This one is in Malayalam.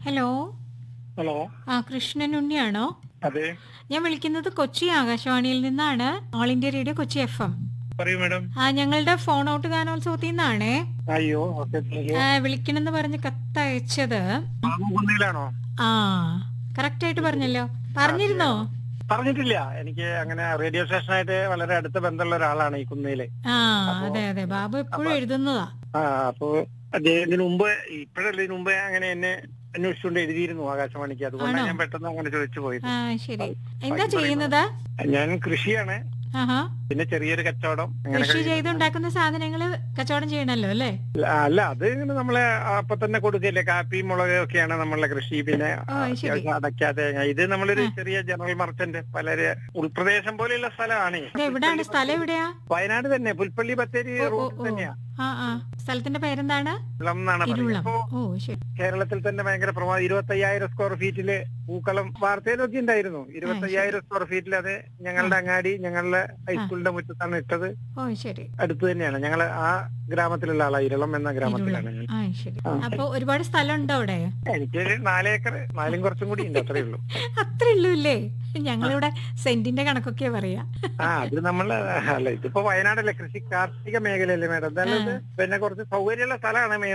ഹലോ ഹലോ ആ കൃഷ്ണൻ ഉണ്ണിയാണോ അതെ ഞാൻ വിളിക്കുന്നത് കൊച്ചി ആകാശവാണിയിൽ നിന്നാണ് All India Radio Kochi F M പറയൂ മാഡം ആ ഞങ്ങളുടെ ഫോൺ ഔട്ട് ഗാനോത്സവത്തിൽ നിന്നാണേ അയ്യോ ഓക്കെ ആ, വിളിക്കണമെന്ന് പറഞ്ഞ് കത്തയച്ചത് കുന്നയിലാണോ ആ കറക്റ്റ് ആയിട്ട് പറഞ്ഞല്ലോ പറഞ്ഞിരുന്നോ പറഞ്ഞിട്ടില്ല എനിക്ക് അങ്ങനെ റേഡിയോ സ്റ്റേഷനായിട്ട് വളരെ അടുത്ത ബന്ധമുള്ള ഒരാളാണ് ഈ കുന്നയില് ആ അതെ അതെ ബാബു എപ്പോഴും എഴുതുന്നതാ ആ അപ്പൊ അദ്ദേഹം ഇതിനു മുമ്പ് ഇപ്പോഴല്ല ഇതിനു മുമ്പ് അങ്ങനെ എന്നെ അന്വേഷിച്ചുകൊണ്ട് എഴുതിയിരുന്നു ആകാശവാണിക്ക് അതുകൊണ്ടാണ് ആണോ? ഞാൻ പെട്ടെന്ന് അങ്ങനെ ചോദിച്ചു പോയത് ആ ശരി എന്താ ചെയ്യുന്നത് ഞാൻ കൃഷിയാണ് ആഹാ പിന്നെ ചെറിയൊരു കച്ചവടം അങ്ങനെ കൃഷി കഴിയുന്നു. ചെയ്തുണ്ടാക്കുന്ന സാധനങ്ങള് കച്ചവടം ചെയ്യണല്ലോ അല്ലേ അല്ല അത് ഇങ്ങനെ നമ്മളെ അപ്പൊ തന്നെ കൊടുക്കല്ലേ കാപ്പി മുളക് ഒക്കെയാണ് നമ്മളുടെ കൃഷി പിന്നെ ഓ, അത് ശരി. അത്യാവശ്യം അടയ്ക്ക തേങ്ങ ഇത് നമ്മളൊരു ചെറിയ ജനറൽ മർച്ചന്റ് പല ഉൾപ്രദേശം പോലെയുള്ള സ്ഥലമാണ് ഇത് എവിടാണ് സ്ഥലം എവിടെയാ വയനാട് തന്നെ പുൽപ്പള്ളി ബത്തേരി ഓ, ഓ, റോഡ് ഓ. തന്നെയാ ആ ആ സ്ഥലത്തിന്റെ പേരെന്താണ് ഇളം എന്നാണ് പറയുന്നത് ഇരുളം ഇപ്പോ ഓ ശരി കേരളത്തിൽ തന്നെ ഭയങ്കര പ്രമാദം ഇരുപത്തി അയ്യായിരം സ്ക്വയർ ഫീറ്റില് പൂക്കളം വാർത്തയിലൊക്കെ ഉണ്ടായിരുന്നു ഇരുപത്തി അയ്യായിരം സ്ക്വയർ ഫീറ്റിൽ അത് ഞങ്ങളുടെ അങ്ങാടി ഞങ്ങളുടെ ഹൈസ്കൂളിന്റെ മുറ്റത്താണ് ഇട്ടത് ഓ ശരി അടുത്ത് തന്നെയാണ് ഞങ്ങൾ ആ ഗ്രാമത്തിലുള്ള ആളാ ഇരളം എന്ന ഗ്രാമത്തിലാണ് ഞാൻ ആ ശരി ആ. അപ്പൊ ഒരുപാട് സ്ഥലം ഉണ്ടോ അവിടെ എനിക്കൊരു നാലേക്കർ നാലും കുറച്ചും കൂടി ഉണ്ട് അത്രേ ഉള്ളൂ അത്രേ ഉള്ളൂ ഇല്ലേ ഞങ്ങളിവിടെ സെന്റിന്റെ കണക്കൊക്കെ പറയാ ആ അത് നമ്മള് അല്ല ഇതിപ്പോ വയനാടല്ലേ കൃഷി കാർഷിക മേഖലയല്ലേ മേഡം എന്തായാലും ഇത് പിന്നെ കുറച്ച് സൗകര്യമുള്ള സ്ഥലമാണ്